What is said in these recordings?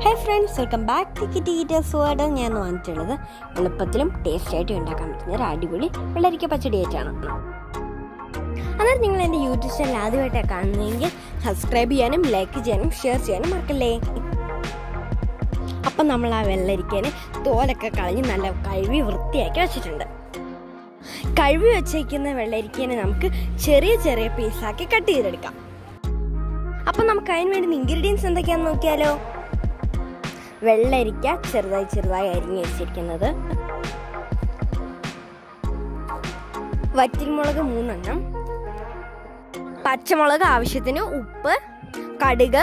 high friends welcome back to Kitty Eaters World ഞാൻ ഇന്ന് വന്നിട്ടുള്ളത് എളുപ്പത്തിലും ടേസ്റ്റ് ആയിട്ടും ഉണ്ടാക്കാൻ പറ്റുന്ന ഒരു അടിപൊളി വെള്ളരിക്ക പച്ചടി ആയിട്ടാണ് അന്നേരം നിങ്ങൾ എൻ്റെ യൂട്യൂബ് ചാനൽ ആദ്യമായിട്ടാണ് കാണുന്നതെങ്കിൽ സബ്സ്ക്രൈബ് ചെയ്യാനും ലൈക്ക് ചെയ്യാനും ഷെയർ ചെയ്യാനും മറക്കല്ലേ അപ്പം നമ്മൾ ആ വെള്ളരിക്കനെ തോലൊക്കെ കളഞ്ഞ് നല്ല കഴുകി വൃത്തിയാക്കി വെച്ചിട്ടുണ്ട് കഴുകി വെച്ചേക്കുന്ന വെള്ളരിക്കനെ നമുക്ക് ചെറിയ ചെറിയ പീസാക്കി കട്ട് ചെയ്തെടുക്കാം അപ്പം നമുക്ക് അതിന് വേണ്ടി ഇൻഗ്രീഡിയൻസ് എന്തൊക്കെയാണെന്ന് നോക്കിയാലോ വെള്ളരിക്ക ചെറുതായി ചെറുതായി അരിഞ്ഞു വെച്ചിരിക്കുന്നത് വറ്റിൽമുളക് മൂന്നെണ്ണം പച്ചമുളക് ആവശ്യത്തിന് ഉപ്പ് കടുക്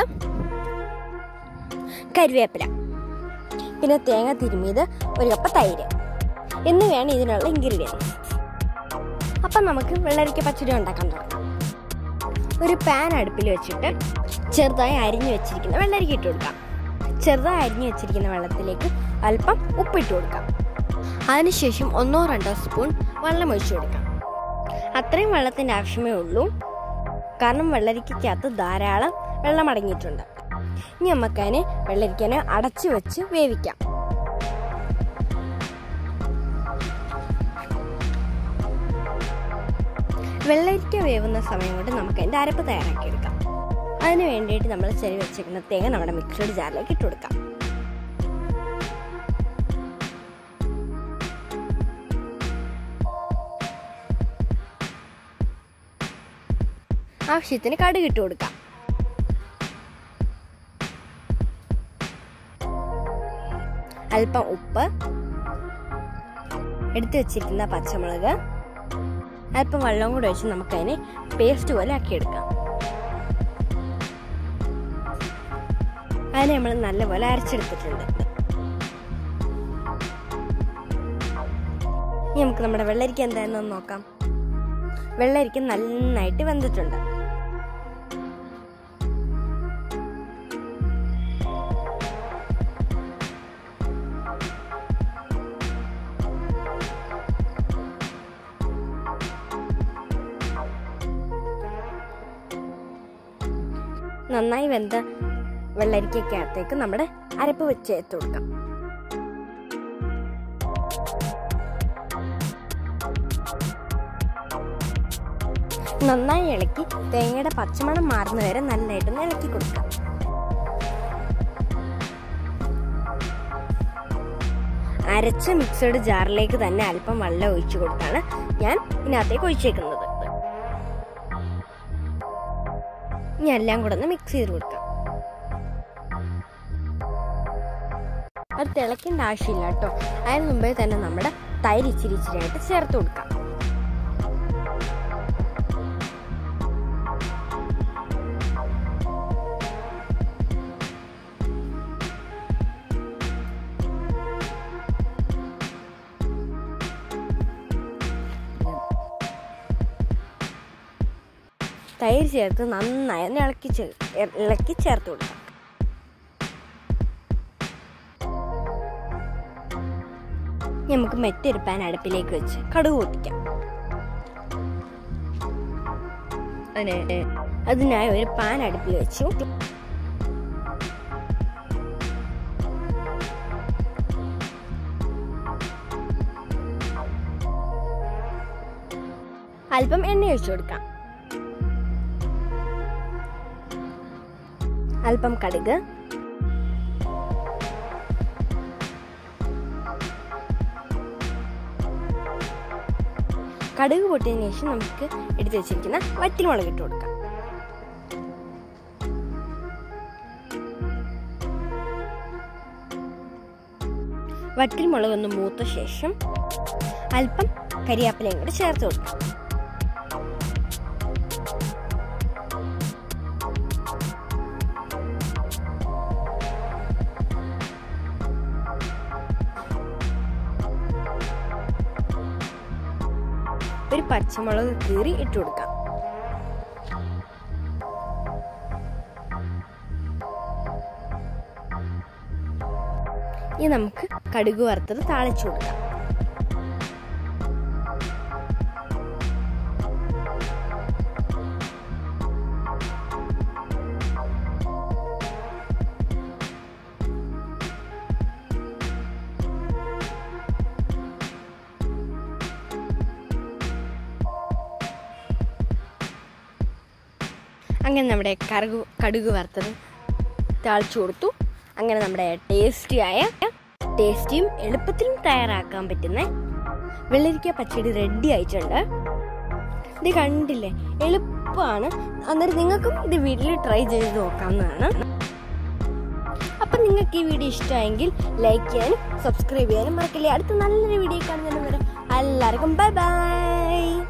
കരിവേപ്പില പിന്നെ തേങ്ങ തിരുമിയത് ഒരു കപ്പ് തൈര് എന്നിവയാണ് ഇതിനുള്ള ഇൻഗ്രീഡിയൻസ് അപ്പം നമുക്ക് വെള്ളരിക്ക പച്ചടി ഉണ്ടാക്കാൻ തുടങ്ങാം ഒരു പാൻ അടുപ്പിൽ വെച്ചിട്ട് ചെറുതായി അരിഞ്ഞു വെച്ചിരിക്കുന്ന വെള്ളരിക്ക ഇട്ട് കൊടുക്കാം ചെറുതായി അരിഞ്ഞു വെച്ചിരിക്കുന്ന വെള്ളത്തിലേക്ക് അല്പം ഉപ്പിട്ട് കൊടുക്കാം അതിനുശേഷം ഒന്നോ രണ്ടോ സ്പൂൺ വെള്ളം ഒഴിച്ചു കൊടുക്കാം അത്രയും വെള്ളത്തിൻ്റെ ആവശ്യമേ ഉള്ളൂ കാരണം വെള്ളരിക്കകത്ത് ധാരാളം വെള്ളം അടങ്ങിയിട്ടുണ്ട് ഇനി നമുക്കതിനെ വെള്ളരിക്കനെ അടച്ചു വെച്ച് വേവിക്കാം വെള്ളരിക്ക വേവുന്ന സമയം കൊണ്ട് നമുക്ക് അതിൻ്റെ അരപ്പ് തയ്യാറാക്കി എടുക്കാം അതിന് വേണ്ടിയിട്ട് നമ്മൾ ചെറി വെച്ചിരിക്കുന്ന തേങ്ങ നമ്മുടെ മിക്സഡ് ജാറിലേക്ക് ഇട്ട് കൊടുക്കാം ആവശ്യത്തിന് കടുക് ഇട്ട് കൊടുക്കാം അല്പം ഉപ്പ് എടുത്തു വെച്ചിരിക്കുന്ന പച്ചമുളക് അല്പം വെള്ളം കൂടെ ഒഴിച്ച് നമുക്കതിനെ പേസ്റ്റ് പോലെ ആക്കിയെടുക്കാം അതിനെ നമ്മൾ നല്ലപോലെ അരച്ചെടുത്തിട്ടുണ്ട് ഇനി നമുക്ക് നമ്മുടെ വെള്ളരിക്ക എന്താണെന്ന് നോക്കാം വെള്ളരിക്ക നന്നായിട്ട് വെന്തിട്ടുണ്ട് നന്നായി വെന്ത വെള്ളരിക്കകത്തേക്ക് നമ്മുടെ അരപ്പ് വെച്ച് ചേർത്ത് കൊടുക്കാം നന്നായി ഇളക്കി തേങ്ങയുടെ പച്ചമണം മാറുന്ന വരെ നന്നായിട്ടൊന്ന് ഇളക്കി കൊടുക്കാം അരച്ച മിക്സഡ് ജാറിലേക്ക് തന്നെ അല്പം വെള്ളം ഒഴിച്ചു കൊടുത്താണ് ഞാൻ ഇതിനകത്തേക്ക് ഒഴിച്ചേക്കുന്നത് ഇനി എല്ലാം കൂടെ ഒന്ന് മിക്സ് ചെയ്ത് കൊടുക്കാം അത് തിളയ്ക്കേണ്ട ആവശ്യമില്ല കേട്ടോ അതിന് മുമ്പേ തന്നെ നമ്മുടെ തൈര് ഇച്ചിരി ഇച്ചിരിയായിട്ട് ചേർത്ത് കൊടുക്കാം തൈര് ചേർത്ത് നന്നായി ഒന്ന് ഇളക്കി ഇളക്കി ചേർത്ത് കൊടുക്കാം നമുക്ക് മറ്റൊരു പാൻ അടുപ്പിലേക്ക് വെച്ച് കടുക് പൊട്ടിക്കാം അതിനായി ഒരു പാൻ അടുപ്പിൽ വെച്ചു അല്പം എണ്ണ ഒഴിച്ചു കൊടുക്കാം അല്പം കടുക് കടുക് പൊട്ടിയതിനു ശേഷം നമുക്ക് എടുത്തു വെച്ചിരിക്കുന്ന വറ്റിൽമുളക് ഇട്ട് കൊടുക്കാം വറ്റിൽമുളക് ഒന്ന് മൂത്ത ശേഷം അല്പം കരിയാപ്പിലയും കൂടെ ചേർത്ത് കൊടുക്കാം ഒരു പച്ചമുളക് കീറി ഇട്ട് കൊടുക്കാം ഇനി നമുക്ക് കടുക് വറുത്തത് താളിച്ചു കൊടുക്കാം അങ്ങനെ നമ്മുടെ കറുകു കടുക് വറുത്തത് താളിച്ചു കൊടുത്തു അങ്ങനെ നമ്മുടെ ടേസ്റ്റിയായ ടേസ്റ്റിയും എളുപ്പത്തിലും തയ്യാറാക്കാൻ പറ്റുന്ന വെള്ളരിക്ക പച്ചടി റെഡി ആയിട്ടുണ്ട് ഇത് കണ്ടില്ലേ എളുപ്പമാണ് അന്നേരം നിങ്ങൾക്കും ഇത് വീട്ടിൽ ട്രൈ ചെയ്ത് നോക്കാവുന്നതാണ് അപ്പം നിങ്ങൾക്ക് ഈ വീഡിയോ ഇഷ്ടമായെങ്കിൽ ലൈക്ക് ചെയ്യാനും സബ്സ്ക്രൈബ് ചെയ്യാനും മറക്കില്ലേ അടുത്ത നല്ലൊരു വീഡിയോ കാണുന്നതിന് വരെ എല്ലാവർക്കും ബൈ ബൈ